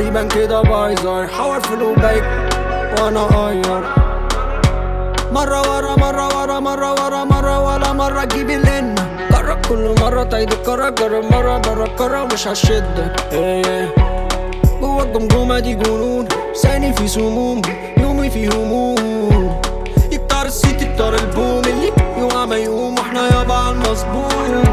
تقريبا كده بايظة يحور في الوبايك وانا غير مرة ورا مرة ورا مرة ورا مرة ولا مرة تجيب اللين جرب كل مرة تعيد الكرة جرب مرة جرب كرة مش هشدك ايه جوا الجمجمة دي جنون لساني في سموم يومي في هموم يكتر السيت يكتر البوم اللي يوقع ما يقوم واحنا يابا على المظبوط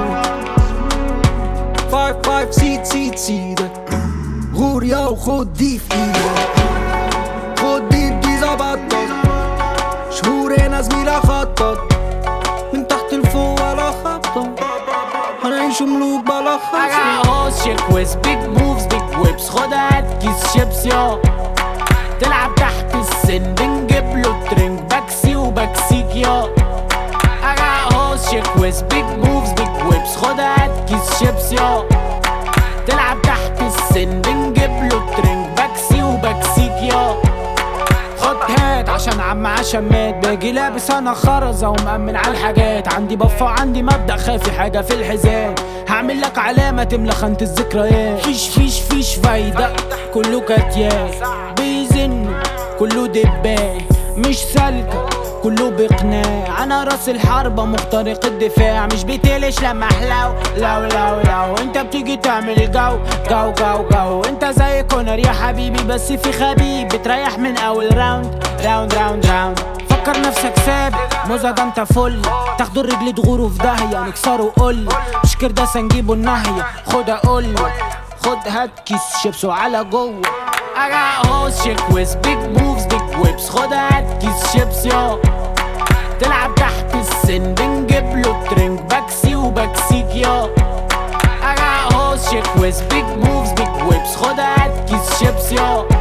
فايف فايف سيت سيت سيدك غور يا وخد دي في ايدك خد دي دي ظبطت شهور هنا زميلة خطط من تحت لفوق ولا خبطة هنعيش ملوك بلا I خبطة got hoes, shit quiz, big moves, big whips خد هات كيس شيبس يا تلعب تحت السن بنجيب له ترنج بكسي وبكسيك يا I got hoes, shit quiz, big moves, big whips خد هات كيس شيبس يا تلعب تحت السن بنجيب له ترنج بكسي وبكسيك يا خد هات عشان عم عشان مات باجي لابس انا خرزة ومأمن على الحاجات عندي بفة عندي مبدأ خافي حاجة في الحزام هعمل لك علامة تملى خانة الذكريات فيش فيش فيش فايدة كله كتيات بيزن كله دبان مش سالكة كله بقناع انا راس الحربة مخترق الدفاع مش بتقلش لما احلو لو لو لو انت بتيجي تعمل جو جو جو جو انت زي كونر يا حبيبي بس في خبيب بتريح من اول راوند راوند راوند راوند فكر نفسك سابق موزة ده انت فل تاخدوا الرجل تغوروا في داهية نكسروا قل مش كرداسة نجيبوا النهية خد اقول خد هات كيس شيبس وعلى جوه I got hoes, shit quiz, big moves, big whips خد هات كيس شيبس يا تلعب تحت السن بنجيب له ترنج بكسي وبكسيك يا I got hoes, shit quiz, big moves, big whips خد هات كيس شيبس يا